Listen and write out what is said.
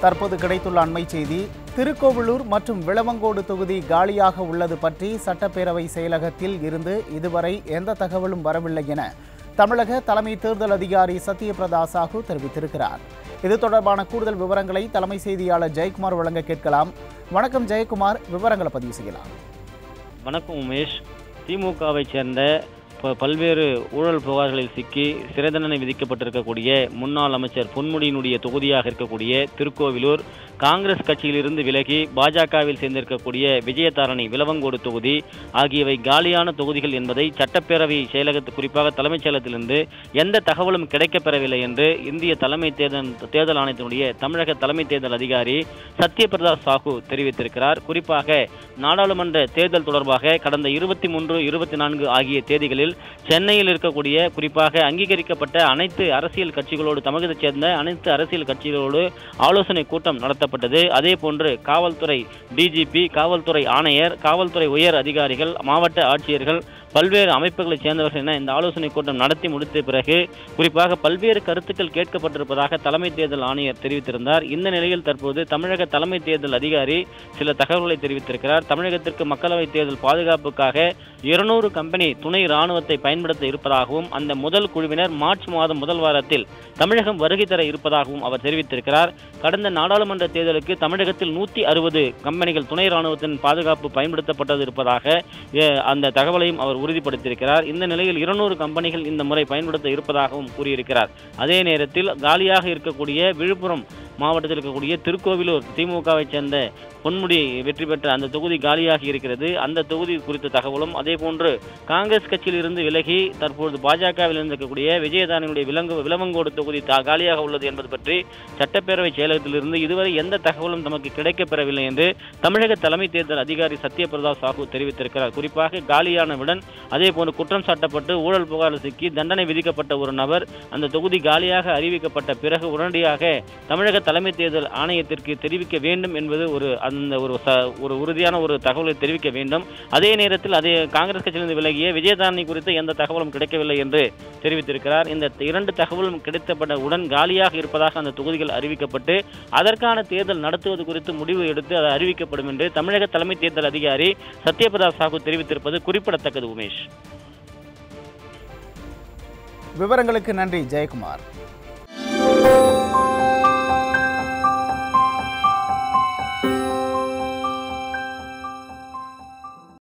தற்போது கிடைத்துள்ள அண்மை செய்தி திருக்கோவிலூர் மற்றும் விளவங்கோடு தொகுதி காலியாக உள்ளது பற்றி சட்டப்பேரவை செயலகத்தில் இருந்து இதுவரை எந்த தகவலும் வரவில்லை என தமிழக தலைமை தேர்தல் அதிகாரி சத்யபிரதா சாஹூ தெரிவித்திருக்கிறார் இது தொடர்பான கூடுதல் விவரங்களை தலைமை செய்தியாளர் ஜெயக்குமார் வழங்க கேட்கலாம் வணக்கம் ஜெயக்குமார் விவரங்களை பதிவு செய்யலாம் வணக்கம் உமேஷ் திமுகவை சேர்ந்த ப- பல்வேறு ஊழல் புகார்களில் சிக்கி சிறை தண்டனை விதிக்கப்பட்டிருக்கக்கூடிய முன்னாள் அமைச்சர் பொன்முடியினுடைய தொகுதியாக இருக்கக்கூடிய திருக்கோவிலூர் காங்கிரஸ் கட்சியிலிருந்து விலகி பாஜகவில் சேர்ந்திருக்கக்கூடிய விஜயதாரணி விலவங்கோடு தொகுதி ஆகியவை காலியான தொகுதிகள் என்பதை சட்டப்பேரவை செயலகத்து குறிப்பாக தலைமைச் செயலகத்திலிருந்து எந்த தகவலும் கிடைக்கப்பெறவில்லை என்று இந்திய தலைமை தேர்தல் தேர்தல் ஆணையத்தினுடைய தமிழக தலைமை தேர்தல் அதிகாரி சத்யபிரதா சாஹூ தெரிவித்திருக்கிறார் குறிப்பாக நாடாளுமன்ற தேர்தல் தொடர்பாக கடந்த இருபத்தி மூன்று இருபத்தி நான்கு ஆகிய தேதிகளில் சென்னையில் இருக்கக்கூடிய குறிப்பாக அங்கீகரிக்கப்பட்ட அனைத்து அரசியல் கட்சிகளோடு தமிழகத்தைச் சேர்ந்த அனைத்து அரசியல் கட்சிகளோடு ஆலோசனை கூட்டம் நடத்தப்பட்டது அதே போன்று காவல்துறை டிஜிபி காவல்துறை ஆணையர் காவல்துறை உயர் அதிகாரிகள் மாவட்ட ஆட்சியர்கள் பல்வேறு அமைப்புகளைச் சேர்ந்தவர்கள் என இந்த ஆலோசனை கூட்டம் நடத்தி முடித்த பிறகு குறிப்பாக பல்வேறு கருத்துக்கள் கேட்கப்பட்டிருப்பதாக தலைமை தேர்தல் ஆணையர் தெரிவித்திருந்தார் இந்த நிலையில் தற்போது தமிழக தலைமை தேர்தல் அதிகாரி சில தகவல்களை தெரிவித்திருக்கிறார் தமிழகத்திற்கு மக்களவைத் தேர்தல் பாதுகாப்புக்காக இருநூறு கம்பெனி துணை ராணுவத்தை பயன்படுத்த இருப்பதாகவும் அந்த முதல் குழுவினர் மார்ச் மாதம் முதல் வாரத்தில் தமிழகம் வருகை தர இருப்பதாகவும் அவர் தெரிவித்திருக்கிறார் கடந்த நாடாளுமன்ற தேர்தலுக்கு தமிழகத்தில் நூற்றி அறுபது கம்பெனிகள் துணை ராணுவத்தின் பாதுகாப்பு பயன்படுத்தப்பட்டது இருப்பதாக அஹ், அந்த தகவலையும் அவர் உறுதிப்படுத்தியிருக்கிறார் இந்த நிலையில் இருநூறு கம்பெனிகள் இந்த முறை பயன்படுத்த இருப்பதாகவும் கூறியிருக்கிறார் அதே நேரத்தில் காலியாக இருக்கக்கூடிய விழுப்புரம் மாவட்டத்தில் இருக்கக்கூடிய திருக்கோவிலூர் திமுகவை சேர்ந்த பொன்முடி வெற்றி பெற்ற அந்த தொகுதி காலியாகி இருக்கிறது அந்த தொகுதி குறித்த தகவலும் அதே போன்று காங்கிரஸ் கட்சியில் இருந்து விலகி தற்போது பாஜகவில் இருக்கக்கூடிய விஜயதானியுடைய விலங்கு விலவங்கோடு தொகுதி தா- காலியாக உள்ளது என்பது பற்றி சட்டப்பேரவை செயலகத்திலிருந்து இதுவரை எந்த தகவலும் நமக்கு கிடைக்கப்பெறவில்லை என்று தமிழக தலைமை தேர்தல் அதிகாரி சத்யபிரதா சாஹூ தெரிவித்திருக்கிறார் குறிப்பாக காலியானவுடன் அதே போன்று குற்றம் சாட்டப்பட்டு ஊழல் புகாரில் சிக்கி தண்டனை விதிக்கப்பட்ட ஒரு நபர் அந்த தொகுதி காலியாக அறிவிக்கப்பட்ட பிறகு உடனடியாக தமிழக தலைமை தேர்தல் ஆணையத்திற்கு தெரிவிக்க வேண்டும் என்பது ஒரு அந்த ஒரு ச- ஒரு உறுதியான ஒரு தகவலை தெரிவிக்க வேண்டும் அதே நேரத்தில் அதே காங்கிரஸ் கட்சியிலிருந்து விலகிய விஜயதாரணி குறித்த எந்த தகவலும் கிடைக்கவில்லை என்று தெரிவித்திருக்கிறார் இந்த இரண்டு தகவலும் கிடைத்தப்பட்ட உடன் காலியாக இருப்பதாக அந்த தொகுதிகள் அறிவிக்கப்பட்டு அதற்கான தேர்தல் நடத்துவது குறித்து முடிவு எடுத்து அது அறிவிக்கப்படும் என்று தமிழக தலைமை தேர்தல் அதிகாரி சத்யபிரதா சாஹூ தெரிவித்திருப்பது குறிப்பிடத்தக்கது உமேஷ் விவரங்களுக்கு நன்றி ஜெயக்குமார்